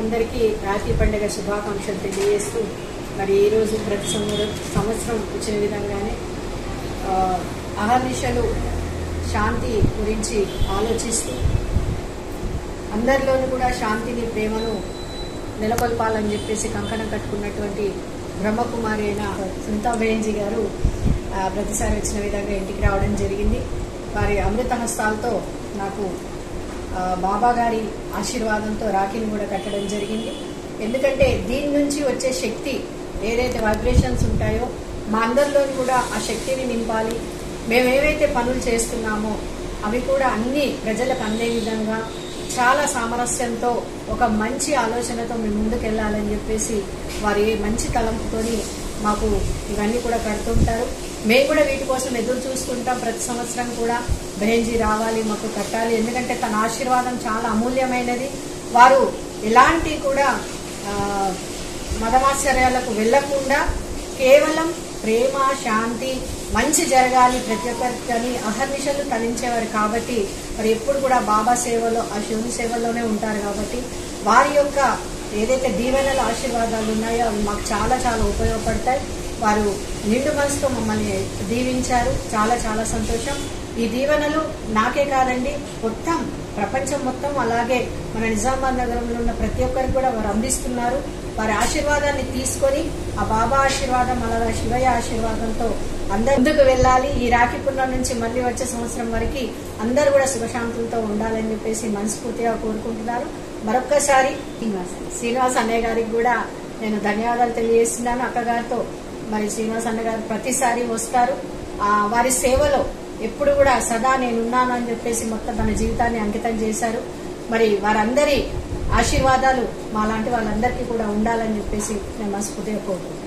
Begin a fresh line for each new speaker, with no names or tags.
అందరికీ రాఖీ పండుగ శుభాకాంక్షలు తెలియజేస్తూ మరి ఈ రోజు ప్రతి సంవత్సరం సంవత్సరం వచ్చిన విధంగానే ఆ, అహర్నిశలు శాంతి గురించి ఆలోచిస్తూ అందరిలోనూ కూడా శాంతిని ప్రేమను నెలకొల్పాలని చెప్పేసి కంకణం కట్టుకున్నటువంటి బ్రహ్మకుమారి అయిన సునీతా బేంజీ గారు ఆ, ప్రతిసారి వచ్చిన విధంగా ఇంటికి రావడం జరిగింది వారి అమృత హస్తాలతో నాకు ఆ, బాబా గారి ఆశీర్వాదంతో రాఖీని కూడా కట్టడం జరిగింది ఎందుకంటే దీని నుంచి వచ్చే శక్తి ఏదైతే వైబ్రేషన్స్ ఉంటాయో మా అందరిలోని కూడా ఆ శక్తిని నింపాలి మేము ఏవైతే పనులు చేస్తున్నామో అవి కూడా అన్ని ప్రజలకు అందే విధంగా చాలా సామరస్యంతో ఒక మంచి ఆలోచనతో మేము ముందుకెళ్లాలని చెప్పేసి వారి మంచి తలంపుతోని మాకు ఇవన్నీ కూడా కడుతుంటారు మేము కూడా వీటి కోసం ఎదురు చూస్తుంటాం ప్రతి సంవత్సరం కూడా బెహెంజీ రావాలి మాకు కట్టాలి ఎందుకంటే తన ఆశీర్వాదం చాలా అమూల్యమైనది వారు ఎలాంటి కూడా ఆ, మతమాశ్చర్యాలకు వెళ్లకుండా కేవలం ప్రేమ శాంతి మంచి జరగాలి ప్రతి ఒక్కరికి అని అహర్నిశలు తలించేవారు కాబట్టి మరి ఎప్పుడు కూడా బాబా సేవలో ఆ శివుని సేవలోనే ఉంటారు కాబట్టి వారి యొక్క ఏదైతే దీవెనల ఆశీర్వాదాలు ఉన్నాయో అవి మాకు చాలా చాలా ఉపయోగపడతాయి వారు నిండు మనసుతో మమ్మల్ని దీవించారు చాలా చాలా సంతోషం ఈ దీవెనలు నాకే కాదండి మొత్తం ప్రపంచం మొత్తం అలాగే మన నిజామాబాద్ నగరంలో ఉన్న ప్రతి ఒక్కరికి కూడా వారు అందిస్తున్నారు వారి ఆశీర్వాదాన్ని తీసుకొని ఆ బాబా ఆశీర్వాదం అలాగే శివయ్య ఆశీర్వాదంతో అందరు ముందుకు వెళ్ళాలి ఈ రాఖీ పుణ్యం నుంచి మళ్ళీ వచ్చే సంవత్సరం వరకు అందరూ కూడా సుఖశాంతులతో ఉండాలని చెప్పేసి మనస్ఫూర్తిగా కోరుకుంటున్నారు మరొక్కసారి శ్రీనివాస్ అన్నయ్య గారికి కూడా నేను ధన్యవాదాలు తెలియజేస్తున్నాను అక్కగారితో మరి శ్రీనివాస్ అన్న గారు ప్రతిసారి వస్తారు ఆ వారి సేవలో ఎప్పుడు కూడా సదా నేనున్నాను అని చెప్పేసి మొత్తం తన జీవితాన్ని అంకితం చేశారు మరి వారందరి ఆశీర్వాదాలు మా లాంటి వాళ్ళందరికీ కూడా ఉండాలని చెప్పేసి నేను మనస్ఫూర్తిగా కోరుకుంటున్నాను